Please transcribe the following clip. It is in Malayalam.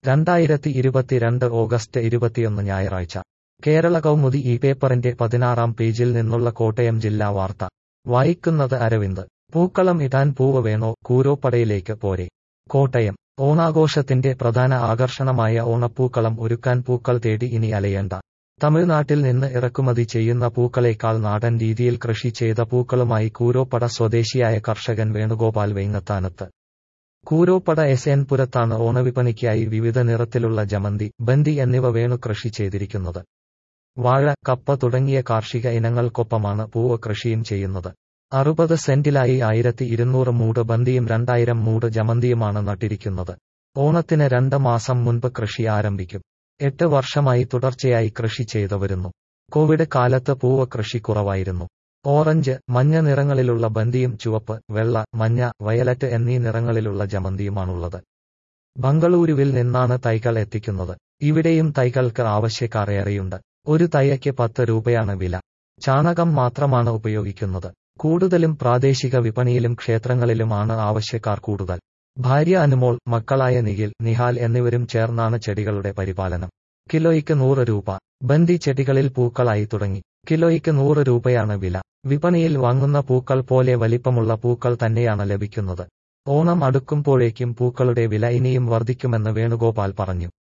രണ്ടായിരത്തി ഇരുപത്തിരണ്ട് ഓഗസ്റ്റ് ഇരുപത്തിയൊന്ന് ഞായറാഴ്ച കേരള കൗമുദി ഈ പേപ്പറിന്റെ പതിനാറാം പേജിൽ നിന്നുള്ള കോട്ടയം ജില്ലാ വാർത്ത വായിക്കുന്നത് അരവിന്ദ് പൂക്കളം ഇടാൻ പൂവ് വേണോ കൂരോപ്പടയിലേക്ക് പോരെ കോട്ടയം ഓണാഘോഷത്തിന്റെ പ്രധാന ആകർഷണമായ ഓണപ്പൂക്കളം ഒരുക്കാൻ പൂക്കൾ തേടി ഇനി അലയണ്ട തമിഴ്നാട്ടിൽ നിന്ന് ഇറക്കുമതി ചെയ്യുന്ന പൂക്കളേക്കാൾ നാടൻ രീതിയിൽ കൃഷി ചെയ്ത പൂക്കളുമായി കൂരോപ്പട സ്വദേശിയായ കർഷകൻ വേണുഗോപാൽ വെങ്ങത്താനത്ത് കൂരോപ്പട എസ് എൻ പുരത്താണ് ഓണവിപണിക്കായി വിവിധ നിറത്തിലുള്ള ജമന്തി ബന്തി എന്നിവ വേണു കൃഷി ചെയ്തിരിക്കുന്നത് വാഴ കപ്പ തുടങ്ങിയ കാർഷിക ഇനങ്ങൾക്കൊപ്പമാണ് പൂവ് കൃഷിയും ചെയ്യുന്നത് അറുപത് സെന്റിലായി ആയിരത്തി ഇരുന്നൂറ് മൂട് ബന്തിയും രണ്ടായിരം മൂട് ജമന്തിയുമാണ് നട്ടിരിക്കുന്നത് ഓണത്തിന് രണ്ട് മാസം മുൻപ് കൃഷി ആരംഭിക്കും എട്ട് വർഷമായി തുടർച്ചയായി കൃഷി ചെയ്തു വരുന്നു കോവിഡ് കാലത്ത് പൂവ് കൃഷി കുറവായിരുന്നു ഓറഞ്ച് മഞ്ഞ നിറങ്ങളിലുള്ള ബന്തിയും ചുവപ്പ് വെള്ള മഞ്ഞ വയലറ്റ് എന്നീ നിറങ്ങളിലുള്ള ജമന്തിയുമാണുള്ളത് ബംഗളൂരുവിൽ നിന്നാണ് തൈകൾ എത്തിക്കുന്നത് ഇവിടെയും തൈകൾക്ക് ആവശ്യക്കാർ ഏറെയുണ്ട് ഒരു തൈയ്ക്ക് പത്ത് രൂപയാണ് വില ചാണകം മാത്രമാണ് ഉപയോഗിക്കുന്നത് കൂടുതലും പ്രാദേശിക വിപണിയിലും ക്ഷേത്രങ്ങളിലുമാണ് ആവശ്യക്കാർ കൂടുതൽ ഭാര്യ അനുമോൾ മക്കളായ നിഖിൽ നിഹാൽ എന്നിവരും ചേർന്നാണ് ചെടികളുടെ പരിപാലനം കിലോയ്ക്ക് നൂറ് രൂപ ബന്ദി ചെടികളിൽ പൂക്കളായി തുടങ്ങി കിലോയ്ക്ക് നൂറ് രൂപയാണ് വില വിപണിയിൽ വാങ്ങുന്ന പൂക്കൾ പോലെ വലിപ്പമുള്ള പൂക്കൾ തന്നെയാണ് ലഭിക്കുന്നത് ഓണം അടുക്കുമ്പോഴേക്കും പൂക്കളുടെ വില ഇനിയും വർദ്ധിക്കുമെന്ന് വേണുഗോപാൽ പറഞ്ഞു